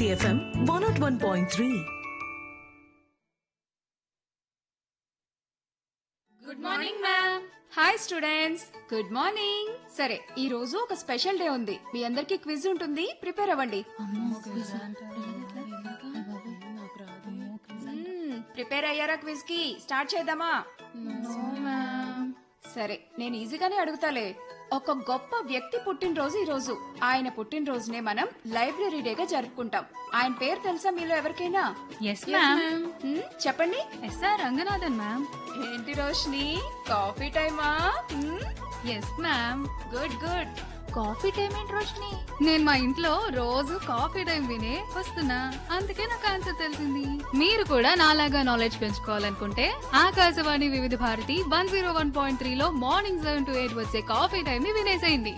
Hiti FM 101.3. Good morning ma'am hi students good morning సరే ఈ రోజు ఒక స్పెషల్ డే ఉంది మీ అందరికి క్విజ్ ఉంటుంది ప్రిపేర్ అవ్వండి ప్రిపేర్ అయ్యారా క్విజ్ కి స్టార్ట్ చేద్దామా సరే నేను ఈజీగానే అడుగుతాలే ఒక గొప్ప వ్యక్తి పుట్టినరోజు ఈ రోజు ఆయన పుట్టినరోజునే మనం లైబ్రరీ డేగా జరుపుకుంటాం ఆయన పేరు తెలుసా మీలో ఎవరికైనా ఎస్ మ్యామ్ మ్మ్, చెప్పండి ఎస్ఆర్ రంగనాథన్ మ్యామ్ ఏంటి రోషిని కాఫీ టైమా మ్మ్? Yes ma'am good good coffee time ఏంటి రోషిని నేను మా ఇంట్లో రోజు కాఫీ టైం వినే వస్తున్నా అందుకే నాకు ఆన్సర్ తెలిసింది మీరు కూడా నాలాగా నాలెడ్జ్ పెంచుకోవాలనుకుంటే Akashvani Vividh Bharati one zero one point three లో మార్నింగ్ సెవెన్ టు ఎయిట్ వచ్చే కాఫీ టైం ని వినేసేయండి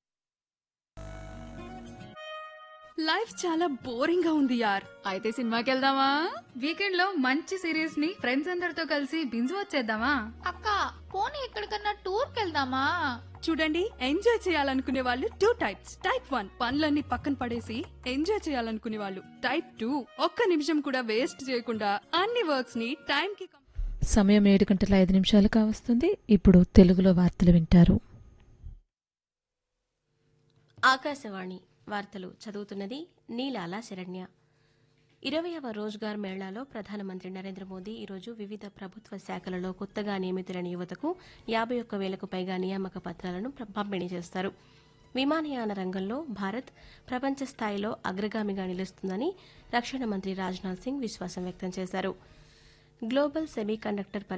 లైఫ్ చాలా బోరింగ్ గా ఉంది యార్ అయితే సినిమాకి వెళ్దామా వీకెండ్ లో మంచి సిరీస్ ని ఫ్రెండ్స్ అందరితో కలిసి బింజు వచ్చేద్దామా అక్క పోనీ ఎక్కడికన్నా టూర్ కెళ్దామా చూడండి ఎంజాయ్ చేయాలనుకునే వాళ్ళు టూ టైప్స్ టైప్ వన్ పనులన్నీ పక్కన పడేసి ఎంజాయ్ చేయాలనుకునే వాళ్ళు టైప్ టూ ఒక్క నిమిషం కూడా వేస్ట్ చేయకుండా అన్ని వర్క్స్ ని టైం కి సమయం ఏడు గంటల ఐదు నిమిషాలు కావస్తుంది ఇప్పుడు తెలుగులో వార్తలు వింటారు ఆకాశవాణి వార్తలు చదువుతున్నది నీలాల శరణ్య ఇరవయవ రోజ్గార్ మేళాలో ప్రధానమంత్రి నరేంద్ర మోదీ ఈరోజు వివిధ ప్రభుత్వ శాఖలలో కొత్తగా నియమితులైన యువతకు యాభై ఒక్క వేలకు పైగా నియామక పత్రాలను ప్ర- పంపిణీ చేస్తారు విమానయాన రంగంలో భారత్ ప్రపంచ స్థాయిలో అగ్రగామిగా నిలుస్తుందని రక్షణ మంత్రి రాజ్నాథ్ సింగ్ విశ్వాసం వ్యక్తం చేశారు గ్లోబల్ సెమీ కండక్టర్